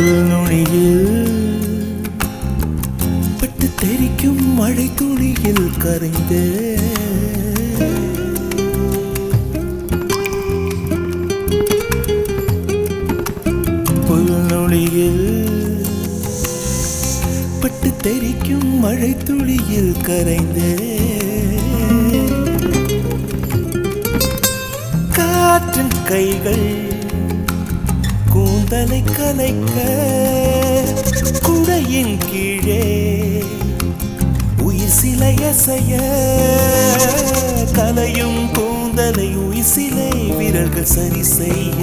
புல் நுனியில் பட்டு தெரிக்கும் மழை துளியில் கரைந்தே புல்நொழியில் பட்டு தெரிக்கும் மழை துளியில் கரைந்தே காற்றின் கைகள் கூந்தலை கலைக்க குடையின் கீழே உயிர் சிலை அசைய கலையும் கூந்தலை உயிர் சிலை விரல்கள் சரி செய்ய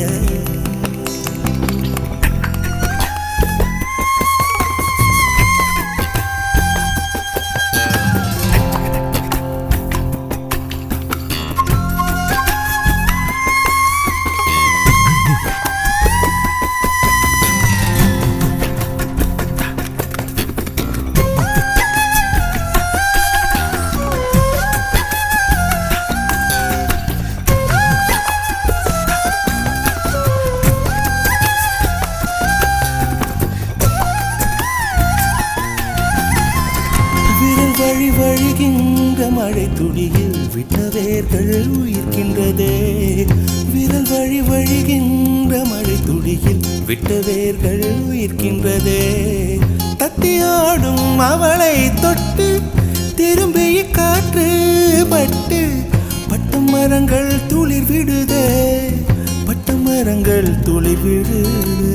விரல் வழி வழிகின்ற மழை துளியில் விட்ட வேர்கள் உயிர்க்கின்றதே விரல் வழி வழிகின்ற மழை துளியில் விட்ட வேர்கள் உயிர்க்கின்றதே தத்தியாடும் அவளை தொட்டு திரும்பிய காற்று பட்டு பட்டு மரங்கள் துளிர் விடுதே பட்டு மரங்கள் துளிர் விடுதே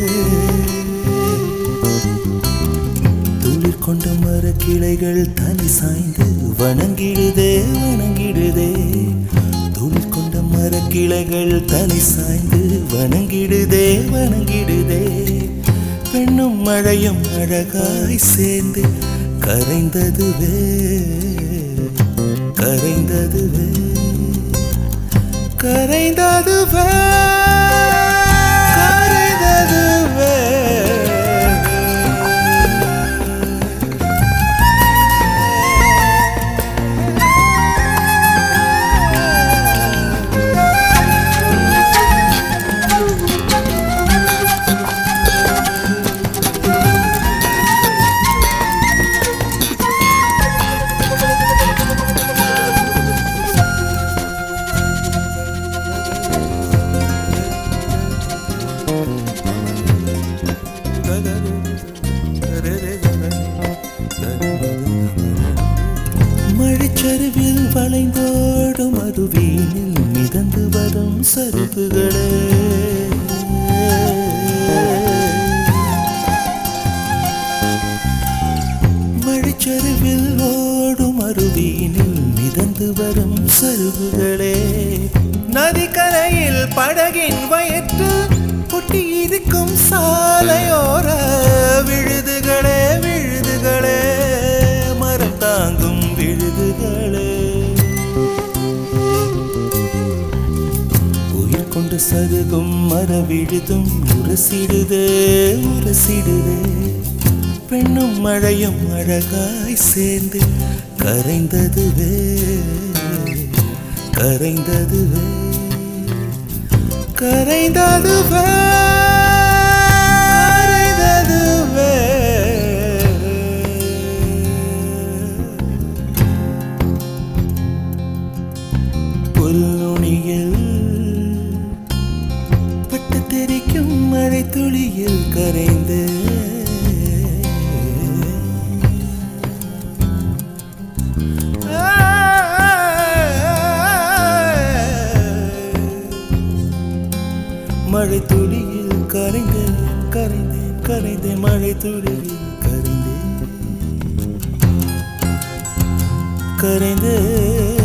துளிர் கொண்ட மர கிளைகள் தனி சாய்ந்து வணங்கிடுதே வணங்கிடுதே துளிர் கொண்ட மர கிளைகள் தனி சாய்ந்து வணங்கிடுதே வணங்கிடுதே பெண்ணும் மழையும் அழகாய் சேர்ந்து கரைந்ததுவே கரைந்ததுவே கரைந்ததுவே கரைந்ததுவே மழைச்சருவில் வளைந்தோடும் அருவியில் மிதந்து வரும் சருப்புகளே மழைச்சருவில் ஓடும் அருவியினில் மிதந்து வரும் சருகுகளே நதிக்கரையில் படகின் வயிற்று பொட்டி இருக்கும் சாலையோர விழுதுகளே விழுதுகளே மரம் தாங்கும் விழுதுகளே உயிர் கொண்டு சருகும் மர விழுதும் உரசிடுதே உரசிடுதே பெண்ணும் மழையும் அழகாய் சேர்ந்து கரைந்ததுவே கரைந்ததுவே கரைந்ததுவே கரைந்ததுவே புல்நுனியில் பட்டு தெரிக்கும் மழை துளியில் கரைந்து மழை துளியில் கரைந்தேன் கரைந்தேன் கரைந்தேன் மழை துளியில் கரைந்தேன் கரைந்தேன்